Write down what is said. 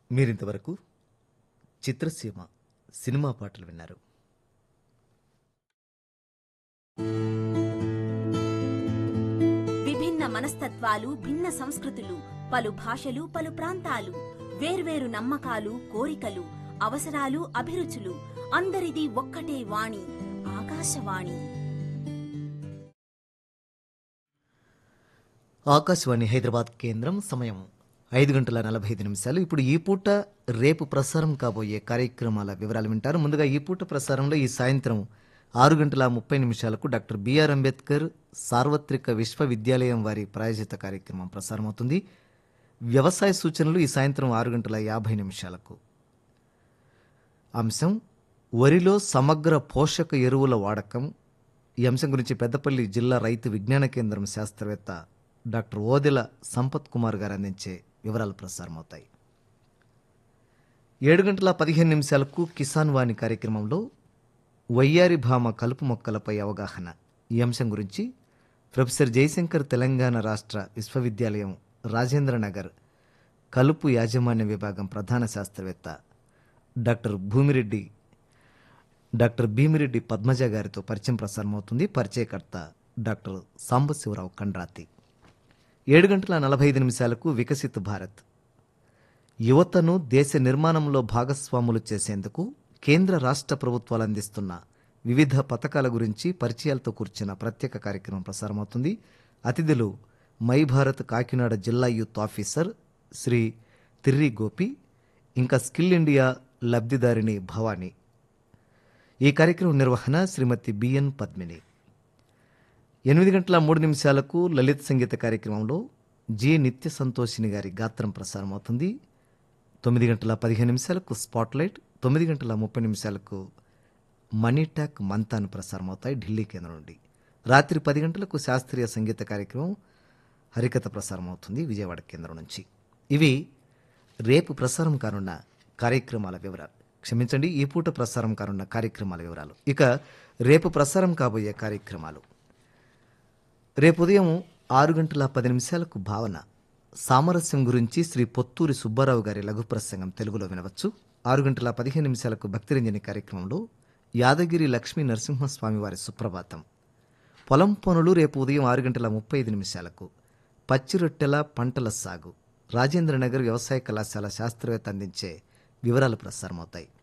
మీరింతవరకు చిత్రసీమ సినిమా పాటలు విన్నారు విభిన్న మనస్తత్వాలు భిన్న సంస్కృతులు పలు భాషలు పలు ప్రాంతాలు వేర్వేరు నమ్మకాలు కోరికలు అవసరాలు అభిరుచులు అందరిది ఒక్కటే వాణి ఆకాశవాణి ఆకాశవాణి హైదరాబాద్ కేంద్రం సమయం ఐదు గంటల నలభై ఐదు నిమిషాలు ఇప్పుడు ఈ పూట రేపు ప్రసారం కాబోయే కార్యక్రమాల వివరాలు వింటారు ముందుగా ఈ పూట ప్రసారంలో ఈ సాయంత్రం ఆరు గంటల ముప్పై నిమిషాలకు డాక్టర్ బిఆర్ అంబేద్కర్ సార్వత్రిక విశ్వవిద్యాలయం వారి ప్రాయోజిత కార్యక్రమం ప్రసారమవుతుంది వ్యవసాయ సూచనలు ఈ సాయంత్రం ఆరు గంటల యాభై నిమిషాలకు అంశం వరిలో సమగ్ర పోషక ఎరువుల వాడకం ఈ అంశం గురించి పెద్దపల్లి జిల్లా రైతు విజ్ఞాన కేంద్రం శాస్త్రవేత్త డాక్టర్ ఓదెల సంపత్ కుమార్ గారు అందించే వివరాలు ప్రసారమవుతాయి ఏడు గంటల పదిహేను నిమిషాలకు కిసాన్ వాణి కార్యక్రమంలో వయ్యారి భామ కలుపు మొక్కలపై అవగాహన ఈ అంశం గురించి ప్రొఫెసర్ జయశంకర్ తెలంగాణ రాష్ట్ర విశ్వవిద్యాలయం రాజేంద్ర నగర్ కలుపు యాజమాన్య విభాగం ప్రధాన శాస్త్రవేత్త డాక్టర్ భూమిరెడ్డి డాక్టర్ భీమిరెడ్డి పద్మజ గారితో పరిచయం ప్రసారమవుతుంది పరిచయకర్త డాక్టర్ సాంబశివరావు కండ్రాతి ఏడు గంటల నలభై ఐదు నిమిషాలకు వికసిత్ భారత్ యువతను దేశ నిర్మాణంలో భాగస్వాములు చేసేందుకు కేంద్ర రాష్ట్ర ప్రభుత్వాలు అందిస్తున్న వివిధ పథకాల గురించి పరిచయాలతో కూర్చున్న ప్రత్యేక కార్యక్రమం ప్రసారమవుతుంది అతిథులు మై భారత్ కాకినాడ జిల్లా యూత్ ఆఫీసర్ శ్రీ తిర్రి గోపి ఇంకా స్కిల్ ఇండియా లబ్ధిదారిణి భవానీ ఈ కార్యక్రమం నిర్వహణ శ్రీమతి బిఎన్ పద్మిని ఎనిమిది గంటల మూడు నిమిషాలకు లలిత సంగీత కార్యక్రమంలో జి నిత్య సంతోషిని గారి గాత్రం ప్రసారం అవుతుంది తొమ్మిది గంటల పదిహేను నిమిషాలకు స్పాట్లైట్ తొమ్మిది గంటల ముప్పై నిమిషాలకు మనీ ట్యాక్ మంతాన్ ప్రసారం అవుతాయి ఢిల్లీ కేంద్రం నుండి రాత్రి పది గంటలకు శాస్త్రీయ సంగీత కార్యక్రమం హరికథ ప్రసారం అవుతుంది విజయవాడ కేంద్రం నుంచి ఇవి రేపు ప్రసారం కానున్న కార్యక్రమాల వివరాలు క్షమించండి ఈ పూట ప్రసారం కానున్న కార్యక్రమాల వివరాలు ఇక రేపు ప్రసారం కాబోయే కార్యక్రమాలు రేపు ఉదయం ఆరు గంటల పది నిమిషాలకు భావన సామరస్యం గురించి శ్రీ పొత్తూరి సుబ్బారావు గారి లఘు ప్రసంగం తెలుగులో వినవచ్చు ఆరు గంటల పదిహేను నిమిషాలకు భక్తిరంజని కార్యక్రమంలో యాదగిరి లక్ష్మీ నరసింహస్వామి వారి సుప్రభాతం పొలం పనులు రేపు ఉదయం ఆరు గంటల ముప్పై ఐదు నిమిషాలకు పచ్చి రొట్టెల పంటల సాగు రాజేంద్రనగర్ వ్యవసాయ కళాశాల శాస్త్రవేత్త అందించే వివరాలు ప్రసారమవుతాయి